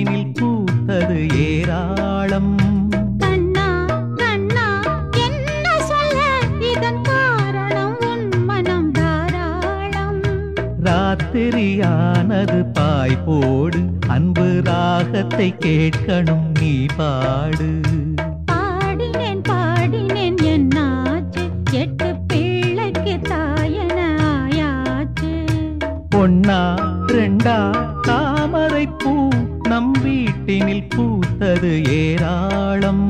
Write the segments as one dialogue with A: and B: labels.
A: வீட்டினில் பூத்தது ஏராளம்
B: கண்ணா கண்ணா என்ன சொல்ல இதன் காரணம் உன் மனம் தாராளம்
A: ராத்திரியானது பாய் போடு அன்பு ராகத்தை கேட்கணும் நீ பாடு
B: பாடினேன் பாடினேன் என்னாச்சு எட்டு பிள்ளைக்கு தாயன ஆயாச்சு
A: பொன்னா ரெண்டா தாமரை பூ நம் வீட்டினில் பூத்தது ஏராளம்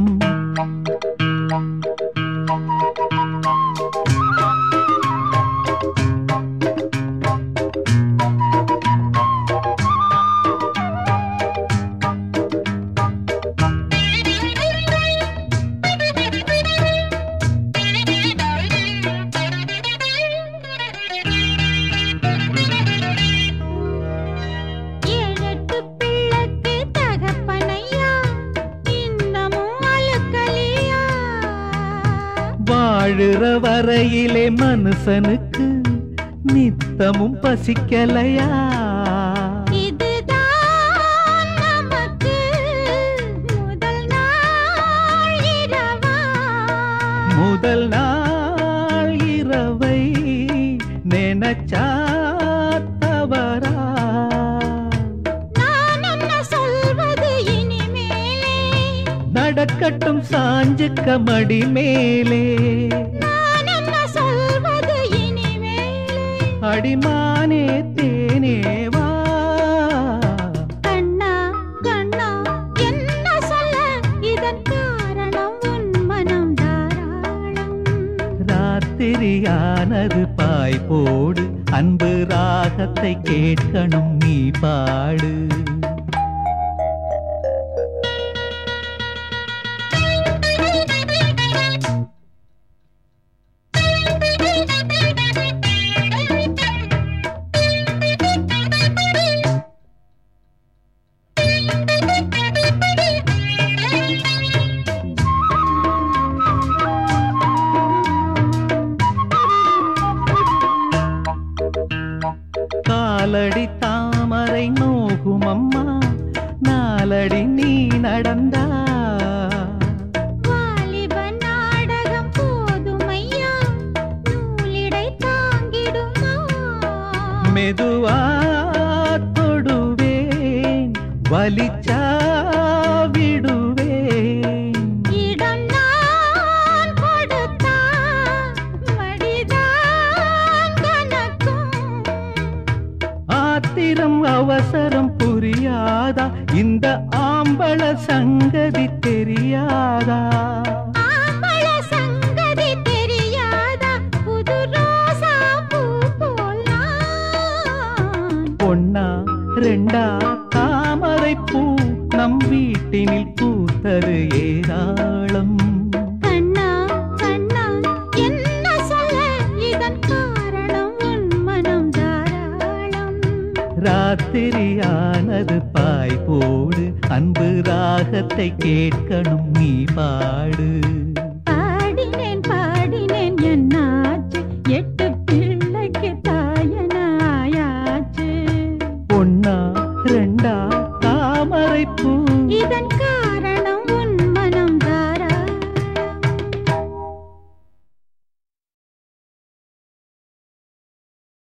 B: ஏழெட்டு பிள்ளைக்கு தகப்பனையா இன்னமும் அழுக்கலியா
A: வாழுற வரையிலே மனுஷனுக்கு நித்தமும் பசிக்கலையா
B: இதுதான் நமக்கு முதல் நாள் இரவா
A: முதல் நாள் இரவை நினைச்சா தவறா
B: நான் என்ன சொல்வது இனிமேலே
A: நடக்கட்டும் சாஞ்சுக்க மடி மேலே
B: நான் என்ன சொல்வது இனிமேலே
A: அடிமானே தேனேவா
B: கண்ணா கண்ணா என்ன சொல்ல இதன் காரணம் உன் மனம் தாராளம்
A: ராத்திரியானது பாய் போடு அன்பு ராகத்தை கேட்கணும் நீ பாடு காலடி தாமரை நோகும் அம்மா நாலடி நீ நடந்தா
B: வாலிப நாடகம் போதுமையா நூலிடை தாங்கிடுமா
A: மெதுவா தொடுவேன் வலிச்சா விடுவேன்
B: இடம் நான் கொடுத்தா மடிதான் கணக்கும்
A: ஆத்திரம் அவசரம் புரியாதா இந்த ஆம்பள சங்கதி தெரியாதா
B: ஆம்பள சங்கதி தெரியாதா புது ரோசா பூ போல் நான்
A: பொன்னா ரெண்டா தாமரை பூ நம் வீட்டினில் பூத்தது ஏராளம்
B: கண்ணா கண்ணா என்ன சொல்ல இதன் காரணம் உன் மனம் தாராளம்
A: ராத்திரியானது பாய் போடு அன்பு ராகத்தை கேட்கணும் நீ பாடு